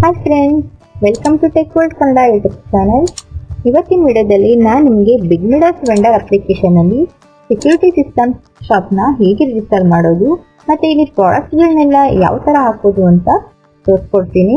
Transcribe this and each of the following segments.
hi friends welcome to tech world Kannada YouTube channel ಇವತ್ತಿನ ವಿಡಿಯೋದಲ್ಲಿ ನಾನು ನಿಮಗೆ ಬಿಗ್ ಮಿಡಸ್ ವೆಂಡರ್ ಅಪ್ಲಿಕೇಶನ್ ಅಲ್ಲಿ ಸೆಕ್ಯೂರಿಟಿ ಸಿಸ್ಟಮ್ ಶಾಪ್ನ ಹೇಗೆ ರಿಜಿಸ್ಟರ್ ಮಾಡೋದು ಮತ್ತೆ ಇಲ್ಲಿ ಪ್ರಾಡಕ್ಟ್ಗಳನ್ನೆಲ್ಲ ಯಾವ ತರ ಹಾಕೋದು ಅಂತ ತೋರಿಸ್ಕೊಡ್ತೀನಿ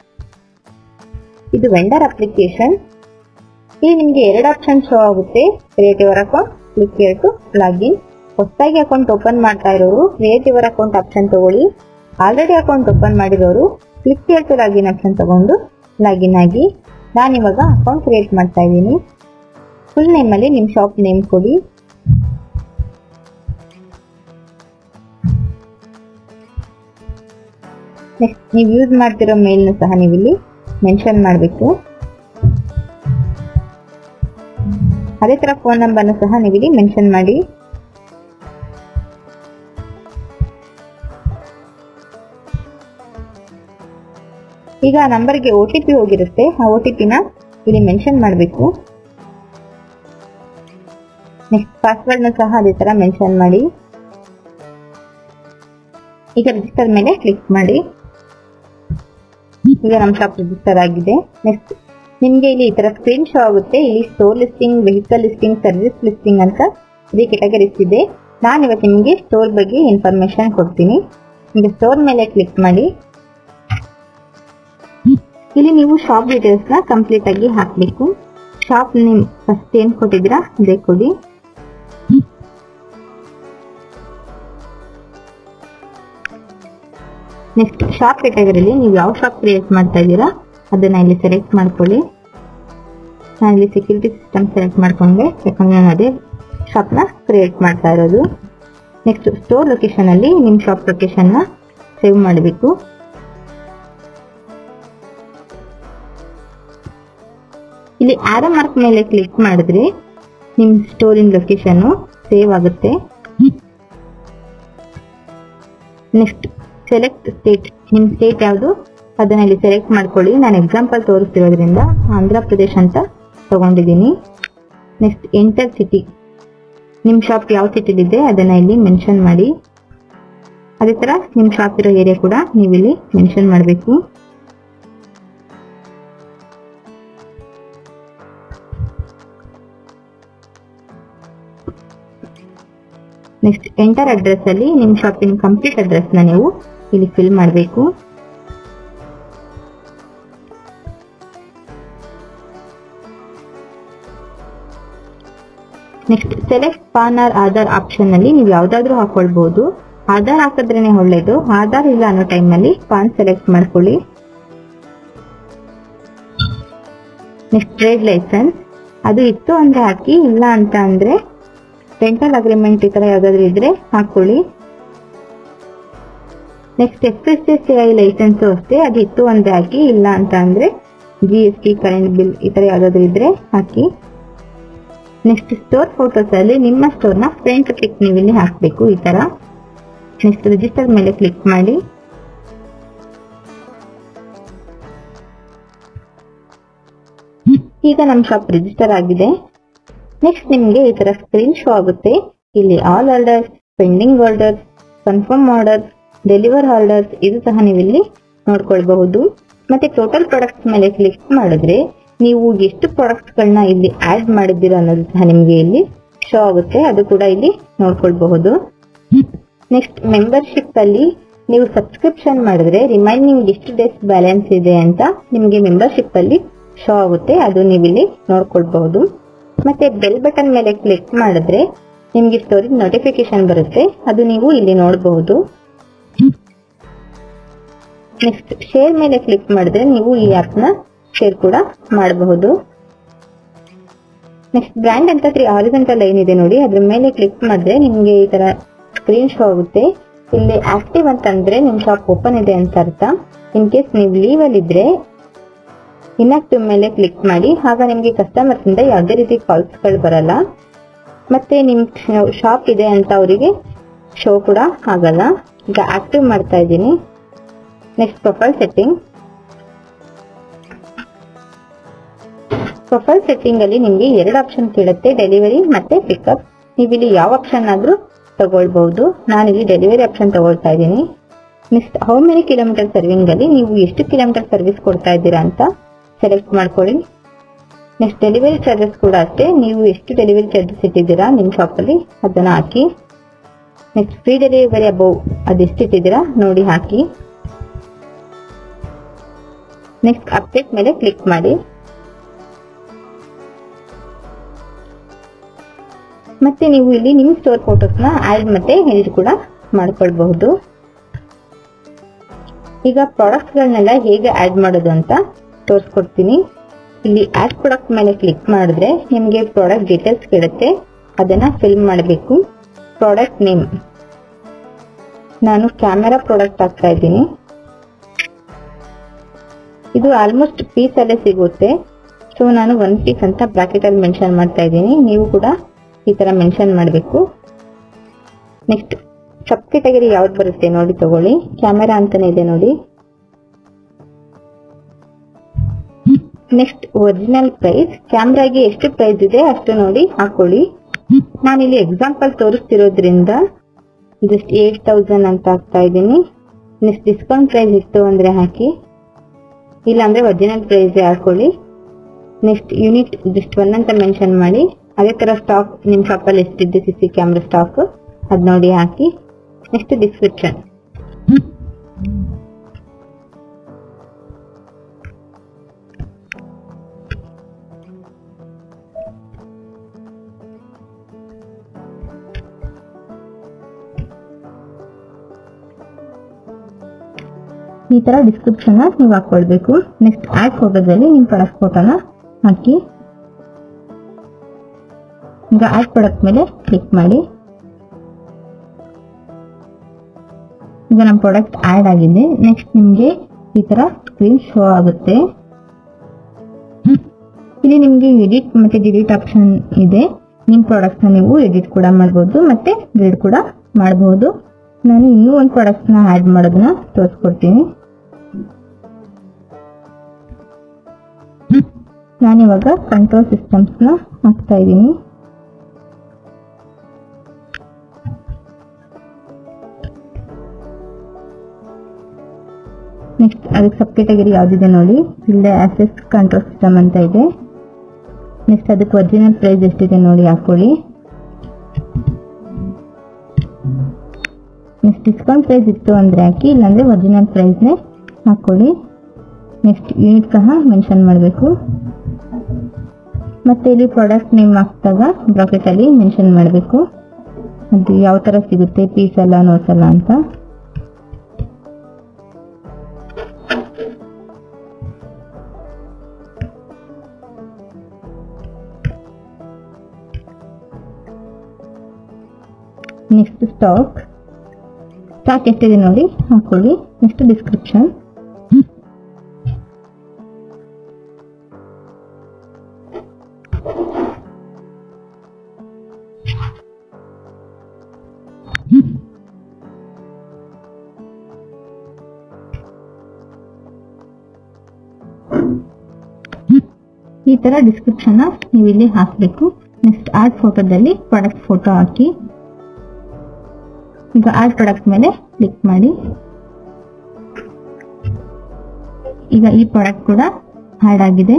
ಇದು ವೆಂಡರ್ ಅಪ್ಲಿಕೇಶನ್ ಇಲ್ಲಿ ನಿಮಗೆ ಎರಡು ಆಪ್ಷನ್ ಶೋ ಆಗುತ್ತೆ creative account click to login ಹೊಸದಾಗಿ ಅಕೌಂಟ್ ಓಪನ್ ಮಾಡ್ತಾ ಇರೋರು ಕ್ರಿಯೇಟಿವ್ ಅಕೌಂಟ್ ಆಪ್ಷನ್ ತಗೊಳ್ಳಿ ಆಲ್ರೆಡಿ ಅಕೌಂಟ್ ಓಪನ್ ಮಾಡಿರೋರು ಕ್ಲಿಕ್ ಟು ಲಾಗಿನ್ ಆಪ್ಷನ್ ತಗೊಂಡು ಲಾಗಿನ್ ಆಗಿ ನಾನು ಇವಾಗ ಅಕೌಂಟ್ ಕ್ರಿಯೇಟ್ ಮಾಡ್ತಾ ಇದ್ದೀನಿ ಫುಲ್ ನೇಮಲ್ಲಿ ನಿಮ್ಮ ಶಾಪ್ ನೇಮ್ ಕೊಡಿ ನೆಕ್ಸ್ಟ್ ನೀವು ಯೂಸ್ ಮಾಡ್ತಿರೋ ಮೇಲ್ನ ಸಹ ನೀವು ಇಲ್ಲಿ ಮೆನ್ಷನ್ ಮಾಡಬೇಕು ಅದೇ ತರ ಫೋನ್ ನಂಬರ್ನ ಸಹ ನೀವು ಇಲ್ಲಿ ಮೆನ್ಷನ್ ಮಾಡಿ ಈಗ ಆ ನಂಬರ್ಗೆ ಒ ಟಿ ಪಿ ಹೋಗಿರುತ್ತೆ ಆ ಒ ಟಿ ಪಿನ ಇಲ್ಲಿ ಮೆನ್ಷನ್ ಮಾಡಬೇಕು ನೆಕ್ಸ್ಟ್ ಪಾಸ್ವರ್ಡ್ನ ಸಹ ಅದೇ ತರ ಮೆನ್ಷನ್ ಮಾಡಿ ಈಗ ರಿಜಿಸ್ಟರ್ ಮೇಲೆ ಕ್ಲಿಕ್ ಮಾಡಿ ಈಗ ನಮ್ಮ ಶಾಪ್ ರಿಜಿಸ್ಟರ್ ಆಗಿದೆ ನೆಕ್ಸ್ಟ್ ನಿಮಗೆ ಇಲ್ಲಿ ಈ ತರ ಸ್ಕ್ರೀನ್ ಶೋ ಆಗುತ್ತೆ ಇಲ್ಲಿ store listing vehicle listing service listing ಅಂತ ತ್ರೀ ಕೆಟಗರೀಸ್ ಇದೆ ನಾನು ಇವತ್ತು ನಿಮಗೆ ಸ್ಟೋರ್ ಬಗ್ಗೆ ಇನ್ಫಾರ್ಮೇಶನ್ ಕೊಡ್ತೀನಿ ಈಗ ಸ್ಟೋರ್ ಮೇಲೆ ಕ್ಲಿಕ್ ಮಾಡಿ ಇಲ್ಲಿ ನೀವು ಶಾಪ್ ಡೀಟೇಲ್ಸ್ ನ ಕಂಪ್ಲೀಟ್ ಆಗಿ ಹಾಕ್ಬೇಕು ಶಾಪ್ ನೇಮ್ ಫಸ್ಟ್ ಏನ್ ಕೊಟ್ಟಿದ್ದೀರಾ ಅದೇ ಕೊಡಿ ನೆಕ್ಸ್ಟ್ ಶಾಪ್ ಕೆಟಗರಿಲಿ ನೀವು ಯಾವ ಶಾಪ್ ಕ್ರಿಯೇಟ್ ಮಾಡ್ತಾ ಇದ್ದೀರಾ ಅದನ್ನ ಇಲ್ಲಿ ಸೆಲೆಕ್ಟ್ ಮಾಡ್ಕೊಳ್ಳಿ ನಾನು ಇಲ್ಲಿ ಸೆಕ್ಯೂರಿಟಿ ಸಿಸ್ಟಮ್ ಸೆಲೆಕ್ಟ್ ಮಾಡ್ಕೊಂಡೆ ಯಾಕಂದ್ರೆ ನಾನು ಅದೇ ಶಾಪ್ನ ಕ್ರಿಯೇಟ್ ಮಾಡ್ತಾ ಇರೋದು ನೆಕ್ಸ್ಟ್ ಸ್ಟೋರ್ ಲೊಕೇಶನ್ ಅಲ್ಲಿ ನಿಮ್ಮ ಶಾಪ್ ಲೊಕೇಶನ್ನ ಸೇವ್ ಮಾಡಬೇಕು ಇಲ್ಲಿ ಆರೋ ಮಾರ್ಕ್ ಮೇಲೆ ಕ್ಲಿಕ್ ಮಾಡಿದ್ರೆ ನಿಮ್ಮ ಸ್ಟೋರಿನ ಲೊಕೇಶನ್ ಸೇವ್ ಆಗುತ್ತೆ ನೆಕ್ಸ್ಟ್ ಸೆಲೆಕ್ಟ್ ಸ್ಟೇಟ್ ನಿಮ್ಮ ಸ್ಟೇಟ್ ಯಾವುದು ಅದನ್ನ ಇಲ್ಲಿ ಸೆಲೆಕ್ಟ್ ಮಾಡ್ಕೊಳ್ಳಿ ನಾನು ಎಕ್ಸಾಂಪಲ್ ತೋರಿಸ್ತಿರೋದ್ರಿಂದ ಆಂಧ್ರ ಪ್ರದೇಶ್ ಅಂತ ತಗೊಂಡಿದ್ದೀನಿ ನೆಕ್ಸ್ಟ್ ಎಂಟರ್ ಸಿಟಿ ನಿಮ್ಮ ಶಾಪ್ ಯಾವ ಸಿಟಿಲಿದೆ ಅದನ್ನ ಇಲ್ಲಿ ಮೆನ್ಷನ್ ಮಾಡಿ ಅದೇ ತರ ನಿಮ್ಮ ಶಾಪ್ ಇರೋ ಏರಿಯಾ ಕೂಡ ನೀವು ಇಲ್ಲಿ ಮೆನ್ಷನ್ ಮಾಡಬೇಕು ನೆಕ್ಸ್ಟ್ ಎಂಟರ್ ಅಡ್ರೆಸ್ ಅಲ್ಲಿ ನಿಮ್ಮ ಶಾಪಿನ ಕಂಪ್ಲೀಟ್ ಅಡ್ರೆಸ್ ನ ನೀವು ಇಲ್ಲಿ ಫಿಲ್ ಮಾಡಬೇಕು next select PAN or Aadhaar option ಅಲ್ಲಿ ನೀವು ಯಾವ್ದಾದ್ರು ಹಾಕೊಳ್ಬಹುದು ಆಧಾರ್ ಹಾಕಿದ್ರೇನೆ ಒಳ್ಳೇದು ಆಧಾರ್ ಇಲ್ಲ ಅನ್ನೋ ಟೈಮ್ ಅಲ್ಲಿ ಪಾನ್ ಸೆಲೆಕ್ಟ್ ಮಾಡ್ಕೊಳ್ಳಿ ನೆಕ್ಸ್ಟ್ ಟ್ರೇಡ್ ಲೈಸೆನ್ಸ್ ಅದು ಇತ್ತು ಅಂದ್ರೆ ಹಾಕಿ ಇಲ್ಲ ಅಂತ ಅಂದ್ರೆ ರೆಂಟಲ್ ಅಗ್ರಿಮೆಂಟ್ ಈ ತರ ಯಾವ್ದಾದ್ರು ಇದ್ರೆ ಹಾಕೊಳ್ಳಿ next F S S I license ಅಷ್ಟೇ ಅದು ಇತ್ತು ಅಂದ್ರೆ ಹಾಕಿ ಇಲ್ಲ ಅಂತ ಅಂದ್ರೆ G S T current bill ಈ ತರ ಯಾವ್ದಾದ್ರು ಇದ್ರೆ ಹಾಕಿ ನೆಕ್ಸ್ಟ್ ಸ್ಟೋರ್ ಫೋಟೋಸ್ ಅಲ್ಲಿ ನಿಮ್ಮ ಸ್ಟೋರ್ ನ ಫ್ರಂಟ್ ಕ್ಲಿಕ್ ನೀವು ಇಲ್ಲಿ ಹಾಕ್ಬೇಕು ಈ ತರ ನೆಕ್ಸ್ಟ್ ರಿಜಿಸ್ಟರ್ ಮೇಲೆ ಕ್ಲಿಕ್ ಮಾಡಿ ಈಗ ನಮ್ಮ ಶಾಪ್ ರಿಜಿಸ್ಟರ್ ಆಗಿದೆ ನೆಕ್ಸ್ಟ್ ನಿಮಗೆ ಈ ತರ ಸ್ಕ್ರೀನ್ ಶೋ ಆಗುತ್ತೆ ಇಲ್ಲಿ all orders pending orders confirm orders deliver orders ಇದು ಸಹ ನೀವು ಇಲ್ಲಿ ನೋಡ್ಕೊಳ್ಬಹುದು ಮತ್ತೆ ಟೋಟಲ್ ಪ್ರಾಡಕ್ಟ್ಸ್ ಮೇಲೆ ಕ್ಲಿಕ್ ಮಾಡಿದ್ರೆ ನೀವು ಎಷ್ಟು ಪ್ರಾಡಕ್ಟ್ಸ್ ಗಳನ್ನ ಇಲ್ಲಿ ಆಡ್ ಮಾಡಿದ್ದೀರಾ ಅನ್ನೋದು ಸಹ ನಿಮಗೆ ಇಲ್ಲಿ ಶೋ ಆಗುತ್ತೆ ಅದು ಕೂಡ ಇಲ್ಲಿ ನೋಡ್ಕೊಳ್ಬಹುದು ನೆಕ್ಸ್ಟ್ ಮೆಂಬರ್ಶಿಪ್ ಅಲ್ಲಿ ನೀವು ಸಬ್ಸ್ಕ್ರಿಪ್ಷನ್ ಮಾಡಿದ್ರೆ ರಿಮೈನಿಂಗ್ ಎಷ್ಟು ಡೇಸ್ ಬ್ಯಾಲೆನ್ಸ್ ಇದೆ ಅಂತ ನಿಮಗೆ ಮೆಂಬರ್ಶಿಪ್ ಅಲ್ಲಿ ಶೋ ಆಗುತ್ತೆ ಅದು ನೀವು ಇಲ್ಲಿ ನೋಡ್ಕೊಳ್ಬಹುದು ಮತ್ತೆ ಬೆಲ್ ಬಟನ್ ಮೇಲೆ ಕ್ಲಿಕ್ ಮಾಡಿದ್ರೆ ನಿಮ್ಗೆ ಸ್ಟೋರೇಜ್ ನೋಟಿಫಿಕೇಶನ್ ಬರುತ್ತೆ ಅದು ನೀವು ಇಲ್ಲಿ ನೋಡಬಹುದು ನೆಕ್ಸ್ಟ್ ಶೇರ್ ಮೇಲೆ ಕ್ಲಿಕ್ ಮಾಡಿದ್ರೆ ನೀವು ಈ ಆಪ್ ನ ಶೇರ್ ಕೂಡ ಮಾಡಬಹುದು ನೆಕ್ಸ್ಟ್ ಬ್ರ್ಯಾಂಡ್ ಅಂತ ತ್ರೀ ಆರಿಜೆಂಟಲ್ ಲೈನ್ ಇದೆ ನೋಡಿ ಅದ್ರ ಮೇಲೆ ಕ್ಲಿಕ್ ಮಾಡಿದ್ರೆ ನಿಮ್ಗೆ ಈ ತರ ಸ್ಕ್ರೀನ್ ಶೋ ಆಗುತ್ತೆ ಇಲ್ಲಿ ಆಕ್ಟಿವ್ ಅಂತಂದ್ರೆ ನಿಮ್ ಶಾಪ್ ಓಪನ್ ಇದೆ ಅಂತ ಅರ್ಥ ಇನ್ ಕೇಸ್ ನೀವು ಲೀವ್ ಅಲ್ಲಿ ಇದ್ರೆ ಇನ್ಆಕ್ಟಿವ್ ಮೇಲೆ ಕ್ಲಿಕ್ ಮಾಡಿ ಆಗ ನಿಮ್ಗೆ ಕಸ್ಟಮರ್ಸ್ ಇಂದ ಯಾವುದೇ ರೀತಿ ಕಾಲ್ಸ್ ಗಳು ಬರಲ್ಲ ಮತ್ತೆ ನಿಮ್ ಶಾಪ್ ಇದೆ ಅಂತ ಅವರಿಗೆ ಶೋ ಕೂಡ ಆಗಲ್ಲ ಈಗ ಆಕ್ಟಿವ್ ಮಾಡ್ತಾ ಇದ್ದೀನಿ next profile setting profile setting ಅಲ್ಲಿ ನಿಮ್ಗೆ ಎರಡು ಆಪ್ಷನ್ ಕೇಳುತ್ತೆ ಡೆಲಿವರಿ ಮತ್ತೆ ಪಿಕಪ್ ನೀವು ಇಲ್ಲಿ ಯಾವ ಆಪ್ಷನ್ ಆದ್ರೂ ತಗೊಳ್ಬಹುದು ನಾನಿಲ್ಲಿ ಡೆಲಿವರಿ ಆಪ್ಷನ್ ತಗೊಳ್ತಾ ಇದ್ದೀನಿ next how many kilometer serving ಅಲ್ಲಿ ನೀವು ಎಷ್ಟು ಕಿಲೋಮೀಟರ್ ಸರ್ವಿಸ್ ಕೊಡ್ತಾ ಇದ್ದೀರಾ ಅಂತ ಸೆಲೆಕ್ಟ್ ಮಾಡ್ಕೊಳ್ಳಿ ನೆಕ್ಸ್ಟ್ ಡೆಲಿವರಿ ಚಾರ್ಜಸ್ ಕೂಡ ಅಷ್ಟೇ ನೀವು ಎಷ್ಟು ಡೆಲಿವರಿ ಚಾರ್ಜಸ್ ಇಟ್ಟಿದ್ದೀರಾ ನಿಮ್ಮ ಶಾಪಲ್ಲಿ ಅದನ್ನ ಹಾಕಿ ನೆಕ್ಸ್ಟ್ ಫ್ರೀ ಡೆಲಿವರಿ ಅಬೌವ್ ಅದೆಷ್ಟು ಇಟ್ಟಿದ್ದೀರಾ ನೋಡಿ ಹಾಕಿ ನೆಕ್ಸ್ಟ್ ಅಪ್ಡೇಟ್ ಮೇಲೆ ಕ್ಲಿಕ್ ಮಾಡಿ ಮತ್ತೆ ನೀವು ಇಲ್ಲಿ ನಿಮ್ಮ ಸ್ಟೋರ್ ಫೋಟೋಸ್ನ ಆಡ್ ಮತ್ತೆ ಎಡಿಟ್ ಕೂಡ ಮಾಡ್ಕೊಳ್ಬಹುದು ಈಗ ಪ್ರಾಡಕ್ಟ್ಗಳನ್ನೆಲ್ಲ ಹೇಗೆ ಆಡ್ ಮಾಡೋದು ಅಂತ ತೋರಿಸ್ಕೊಡ್ತೀನಿ ಇಲ್ಲಿ ಆಡ್ ಪ್ರಾಡಕ್ಟ್ ಮೇಲೆ ಕ್ಲಿಕ್ ಮಾಡಿದ್ರೆ ನಿಮಗೆ ಪ್ರಾಡಕ್ಟ್ ಡೀಟೇಲ್ಸ್ ಕೇಳುತ್ತೆ ಅದನ್ನ ಫಿಲ್ ಮಾಡಬೇಕು ಪ್ರಾಡಕ್ಟ್ ನೇಮ್ ನಾನು ಕ್ಯಾಮೆರಾ ಪ್ರಾಡಕ್ಟ್ ಹಾಕ್ತಾ ಇದ್ದೀನಿ ಇದು ಆಲ್ಮೋಸ್ಟ್ ಪೀಸ್ ಅಲ್ಲೇ ಸಿಗುತ್ತೆ ಸೊ ನಾನು ಒನ್ ಪೀಸ್ ಅಂತ ಬ್ರಾಕೆಟ್ ಅಲ್ಲಿ ಮೆನ್ಷನ್ ಮಾಡ್ತಾ ಇದ್ದೀನಿ ನೀವು ಕೂಡ ಈ ತರ ಮೆನ್ಷನ್ ಮಾಡಬೇಕು ನೆಕ್ಸ್ಟ್ ಸಬ್ ಕೆಟಗರಿ ಯಾವ್ದು ಬರುತ್ತೆ ನೋಡಿ ತಗೊಳ್ಳಿ ಕ್ಯಾಮೆರಾ ಅಂತಾನೆ ಇದೆ ನೋಡಿ ನೆಕ್ಸ್ಟ್ ಒರಿಜಿನಲ್ ಪ್ರೈಸ್ ಕ್ಯಾಮ್ರಾಗೆ ಎಷ್ಟು ಪ್ರೈಸ್ ಇದೆ ಅಷ್ಟು ನೋಡಿ ಹಾಕೊಳ್ಳಿ ನಾನಿಲ್ಲಿ ಎಕ್ಸಾಂಪಲ್ ತೋರಿಸ್ತಿರೋದ್ರಿಂದ ಜಸ್ಟ್ ಏಟ್ ತೌಸಂಡ್ ಅಂತ ಹಾಕ್ತಾ ಇದ್ದೀನಿ ನೆಕ್ಸ್ಟ್ ಡಿಸ್ಕೌಂಟ್ ಪ್ರೈಸ್ ಇತ್ತು ಅಂದ್ರೆ ಹಾಕಿ ಇಲ್ಲಾಂದ್ರೆ ಒರಿಜಿನಲ್ ಪ್ರೈಸ್ ಹಾಕೊಳ್ಳಿ ನೆಕ್ಸ್ಟ್ ಯೂನಿಟ್ ಜಸ್ಟ್ ಒನ್ ಅಂತ ಮೆನ್ಷನ್ ಮಾಡಿ ಅದೇ ತರ ಸ್ಟಾಕ್ ನಿಮ್ ಶಾಪಲ್ಲಿ ಎಷ್ಟಿದೆ ಸಿ ಸಿ ಕ್ಯಾಮ್ರಾ ಸ್ಟಾಕ್ ಅದ್ ನೋಡಿ ಹಾಕಿ ನೆಕ್ಸ್ಟ್ ಡಿಸ್ಕ್ರಿಪ್ಷನ್ ಈ ತರ ಡಿಸ್ಕ್ರಿಪ್ಷನ್ ನೀವು ಹಾಕೊಳ್ಬೇಕು ನೆಕ್ಸ್ಟ್ ಆಡ್ ಫೋಟೋದಲ್ಲಿ ನಿಮ್ ಪ್ರಾಡಕ್ಟ್ ಫೋಟೋನ ಹಾಕಿ ಈಗ ಆಡ್ ಪ್ರಾಡಕ್ಟ್ ಮೇಲೆ ಕ್ಲಿಕ್ ಮಾಡಿ ಈಗ ನಮ್ಮ ಪ್ರಾಡಕ್ಟ್ ಆಡ್ ಆಗಿದೆ ನೆಕ್ಸ್ಟ್ ನಿಮ್ಗೆ ಈ ತರ ಸ್ಕ್ರೀನ್ ಶೋ ಆಗುತ್ತೆ ಇಲ್ಲಿ ನಿಮ್ಗೆ ಎಡಿಟ್ ಮತ್ತೆ ಡಿಲೀಟ್ ಆಪ್ಷನ್ ಇದೆ ನಿಮ್ ಪ್ರಾಡಕ್ಟ್ ನ ನೀವು ಎಡಿಟ್ ಕೂಡ ಮಾಡಬಹುದು ಮತ್ತೆ ಡಿಲೀಟ್ ಕೂಡ ಮಾಡಬಹುದು ನಾನು ಇನ್ನೂ ಒಂದು ಪ್ರಾಡಕ್ಟ್ ನ ಆಡ್ ಮಾಡೋದನ್ನ ತೋರಿಸ್ಕೊಡ್ತೀನಿ ನಾನಿವಾಗ ಕಂಟ್ರೋಲ್ ಸಿಸ್ಟಮ್ಸ್ ನ ಹಾಕ್ತಾ ಇದ್ದೀನಿ ನೆಕ್ಸ್ಟ್ ಅದಕ್ಕೆ ಸಬ್ ಕೆಟಗರಿ ಯಾವ್ದಿದೆ ನೋಡಿ ಇಲ್ಲೇ ಆಕ್ಸೆಸ್ ಕಂಟ್ರೋಲ್ ಸಿಸ್ಟಮ್ ಅಂತ ಇದೆ ನೆಕ್ಸ್ಟ್ ಅದಕ್ಕೆ ಒರಿಜಿನಲ್ ಪ್ರೈಸ್ ಎಷ್ಟಿದೆ ನೋಡಿ ಹಾಕೊಳ್ಳಿ ನೆಕ್ಸ್ಟ್ ಡಿಸ್ಕೌಂಟ್ ಪ್ರೈಸ್ ಇತ್ತು ಅಂದ್ರೆ ಹಾಕಿ ಇಲ್ಲಾಂದ್ರೆ ಒರಿಜಿನಲ್ ಪ್ರೈಸ್ನೇ ಹಾಕೊಳ್ಳಿ ನೆಕ್ಸ್ಟ್ ಯೂನಿಟ್ ಸಹ ಮೆನ್ಷನ್ ಮಾಡಬೇಕು ಮತ್ತೆ ಇಲ್ಲಿ ಪ್ರಾಡಕ್ಟ್ ನೇಮ್ ಹಾಕಿದಾಗ ಬ್ರಾಕೆಟ್ ಅಲ್ಲಿ ಮೆನ್ಷನ್ ಮಾಡಬೇಕು ಅದು ಯಾವ ತರ ಸಿಗುತ್ತೆ ಪೀಸ್ ಅಲ್ಲ ನೋಟ್ಸ್ ಅಲ್ಲ ಅಂತ ನೆಕ್ಸ್ಟ್ ಸ್ಟಾಕ್ ಸ್ಟಾಕ್ ಎಷ್ಟಿದೆ ನೋಡಿ ಹಾಕೊಳ್ಳಿ ನೆಕ್ಸ್ಟ್ ಡಿಸ್ಕ್ರಿಪ್ಷನ್ ಈ ತರ ಡಿಸ್ಕ್ರಿಪ್ಷನ್ ನೀವು ಇಲ್ಲಿ ಹಾಕಬೇಕು ನೆಕ್ಸ್ಟ್ ಆಡ್ ಫೋಟೋದಲ್ಲಿ ಪ್ರಾಡಕ್ಟ್ ಫೋಟೋ ಹಾಕಿ ಈಗ ಆಡ್ ಪ್ರಾಡಕ್ಟ್ ಮೇಲೆ ಕ್ಲಿಕ್ ಮಾಡಿ ಈಗ ಈ ಪ್ರಾಡಕ್ಟ್ ಕೂಡ ಆಡ್ ಆಗಿದೆ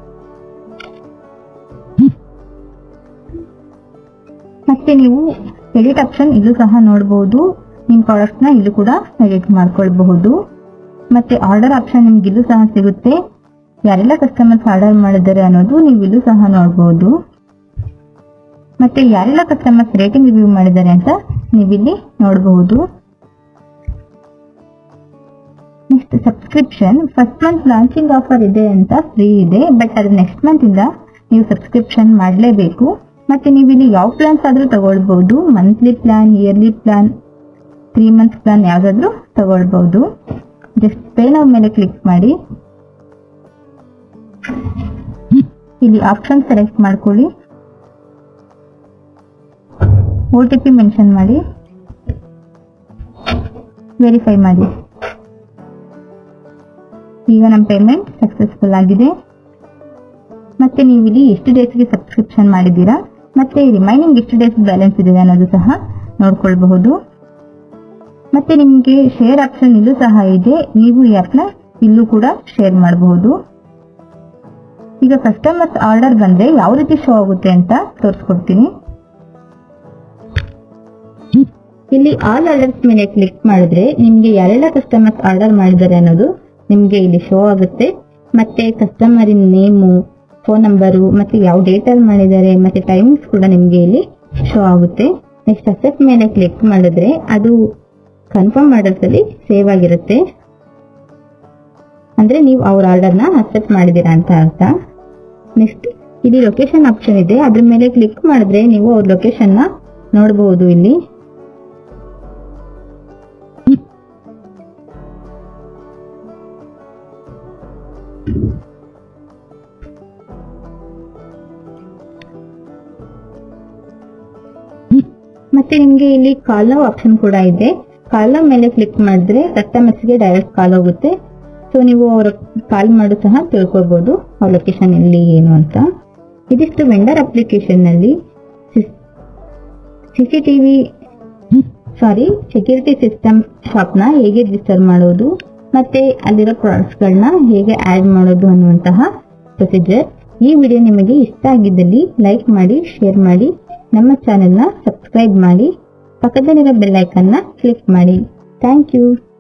ಮತ್ತೆ ನೀವು ಎಡಿಟ್ ಆಪ್ಷನ್ ಇಲ್ಲೂ ಸಹ ನೋಡಬಹುದು ನಿಮ್ ಪ್ರಾಡಕ್ಟ್ ನ ಇಲ್ಲೂ ಕೂಡ ಎಡಿಟ್ ಮಾಡ್ಕೊಳ್ಬಹುದು ಮತ್ತೆ ಆರ್ಡರ್ ಆಪ್ಷನ್ ನಿಮ್ಗೆ ಇಲ್ಲೂ ಸಹ ಸಿಗುತ್ತೆ ಯಾರೆಲ್ಲ ಕಸ್ಟಮರ್ಸ್ ಆರ್ಡರ್ ಮಾಡಿದ್ದಾರೆ ಅನ್ನೋದು ನೀವು ಇಲ್ಲೂ ಸಹ ನೋಡಬಹುದು ಮತ್ತೆ ಯಾರೆಲ್ಲ ಕಸ್ಟಮರ್ಸ್ ರೇಟಿಂಗ್ ರಿವ್ಯೂ ಮಾಡಿದ್ದಾರೆ ಅಂತ ನೀವಿಲ್ಲಿ ನೋಡಬಹುದು next subscription first month launching offer ಇದೆ ಅಂತ ಫ್ರೀ ಇದೆ ಬಟ್ ಅದು ನೆಕ್ಸ್ಟ್ ಮಂತ್ ಇಂದ ನೀವು ಸಬ್ಸ್ಕ್ರಿಪ್ಷನ್ ಮಾಡಲೇಬೇಕು ಮತ್ತೆ ನೀವು ಇಲ್ಲಿ ಯಾವ ಪ್ಲಾನ್ಸ್ ಆದ್ರೂ ತಗೊಳ್ಬಹುದು monthly plan yearly plan three months plan ಯಾವ್ದಾದ್ರು ತಗೊಳ್ಬಹುದು ಜಸ್ಟ್ ಪೇ ನಾವು ಮೇಲೆ ಕ್ಲಿಕ್ ಮಾಡಿ ಇಲ್ಲಿ ಆಪ್ಷನ್ ಸೆಲೆಕ್ಟ್ ಮಾಡ್ಕೊಳ್ಳಿ ಒ ಟಿ ಪಿ ಮೆನ್ಷನ್ ಮಾಡಿ ವೆರಿಫೈ ಮಾಡಿ ಈಗ ನಮ್ಮ ಪೇಮೆಂಟ್ ಸಕ್ಸಸ್ಫುಲ್ ಆಗಿದೆ ಮತ್ತೆ ನೀವು ಇಲ್ಲಿ ಎಷ್ಟು ಡೇಸ್ಗೆ ಸಬ್ಸ್ಕ್ರಿಪ್ಷನ್ ಮಾಡಿದ್ದೀರಾ ಮತ್ತೆ ರಿಮೈನಿಂಗ್ ಎಷ್ಟು ಡೇಸ್ ಬ್ಯಾಲೆನ್ಸ್ ಇದೆ ಅನ್ನೋದು ಸಹ ನೋಡ್ಕೊಳ್ಬಹುದು ಮತ್ತೆ ನಿಮಗೆ ಶೇರ್ ಆಪ್ಷನ್ ಇಲ್ಲೂ ಸಹ ಇದೆ ನೀವು ಈ ಆಪ್ನ ಇಲ್ಲೂ ಕೂಡ ಶೇರ್ ಮಾಡಬಹುದು ಈಗ ಕಸ್ಟಮರ್ಸ್ ಆರ್ಡರ್ ಬಂದ್ರೆ ಯಾವ ರೀತಿ ಶೋ ಆಗುತ್ತೆ ಅಂತ ತೋರಿಸ್ಕೊಡ್ತೀನಿ ಇಲ್ಲಿ ಆಲ್ ಆರ್ಡರ್ಸ್ ಮೇಲೆ ಕ್ಲಿಕ್ ಮಾಡಿದ್ರೆ ನಿಮ್ಗೆ ಯಾರೆಲ್ಲ ಕಸ್ಟಮರ್ಸ್ ಆರ್ಡರ್ ಮಾಡಿದ್ದಾರೆ ಅನ್ನೋದು ನಿಮ್ಗೆ ಇಲ್ಲಿ ಶೋ ಆಗುತ್ತೆ ಮತ್ತೆ ಕಸ್ಟಮರಿನ ನೇಮು ಫೋನ್ ನಂಬರು ಮತ್ತೆ ಯಾವ ಡೇಟ್ ಅಲ್ಲಿ ಮಾಡಿದ್ದಾರೆ ಮತ್ತೆ ಟೈಮಿಂಗ್ಸ್ ಕೂಡ ನಿಮ್ಗೆ ಇಲ್ಲಿ ಶೋ ಆಗುತ್ತೆ ನೆಕ್ಸ್ಟ್ ಅಸೆಟ್ ಮೇಲೆ ಕ್ಲಿಕ್ ಮಾಡಿದ್ರೆ ಅದು ಕನ್ಫರ್ಮ್ ಆರ್ಡರ್ಸ್ ಅಲ್ಲಿ ಸೇವ್ ಆಗಿರುತ್ತೆ ಅಂದ್ರೆ ನೀವು ಅವ್ರ ಆರ್ಡರ್ನ ಅಕ್ಸೆಪ್ಟ್ ಮಾಡಿದೀರಾ ಅಂತ ಅರ್ಥ ನೆಕ್ಸ್ಟ್ ಇಲ್ಲಿ ಲೊಕೇಶನ್ ಆಪ್ಷನ್ ಇದೆ ಅದ್ರ ಮೇಲೆ ಕ್ಲಿಕ್ ಮಾಡಿದ್ರೆ ನೀವು ಅವ್ರ ಲೊಕೇಶನ್ ನ ನೋಡಬಹುದು ಇಲ್ಲಿ ಮತ್ತೆ ನಿಮ್ಗೆ ಇಲ್ಲಿ ಕಾಲ್ ನೌ ಆಪ್ಷನ್ ಕೂಡ ಇದೆ ಕಾಲ್ ನೌ ಮೇಲೆ ಕ್ಲಿಕ್ ಮಾಡಿದ್ರೆ ಕಸ್ಟಮರ್ಸ್ ಗೆ ಡೈರೆಕ್ಟ್ ಕಾಲ್ ಹೋಗುತ್ತೆ ಸೊ ನೀವು ಅವ್ರ ಕಾಲ್ ಮಾಡು ಸಹ ತಿಳ್ಕೊಬಹುದು ಅವ್ರ ಲೊಕೇಶನ್ ಎಲ್ಲಿ ಏನು ಅಂತ ಇದಿಷ್ಟು ವೆಂಡರ್ ಅಪ್ಲಿಕೇಶನ್ ನಲ್ಲಿ CCTV sorry security system shop ನ ಹೇಗೆ ರಿಜಿಸ್ಟರ್ ಮಾಡೋದು ಮತ್ತೆ ಅಲ್ಲಿರೋ ಪ್ರಾಡಕ್ಟ್ಸ್ ಗಳನ್ನ ಹೇಗೆ ಆಡ್ ಮಾಡೋದು ಅನ್ನುವಂತಹ ಪ್ರೊಸೀಜರ್ ಈ ವಿಡಿಯೋ ನಿಮಗೆ ಇಷ್ಟ ಆಗಿದ್ದಲ್ಲಿ ಲೈಕ್ ಮಾಡಿ ಶೇರ್ ಮಾಡಿ ನಮ್ಮ ಚಾನೆಲ್ನ ಸಬ್ಸ್ಕ್ರೈಬ್ ಮಾಡಿ ಪಕ್ಕದಲ್ಲಿರೋ ಬೆಲ್ ಐಕನ್ನ ಕ್ಲಿಕ್ ಮಾಡಿ ಥ್ಯಾಂಕ್ ಯು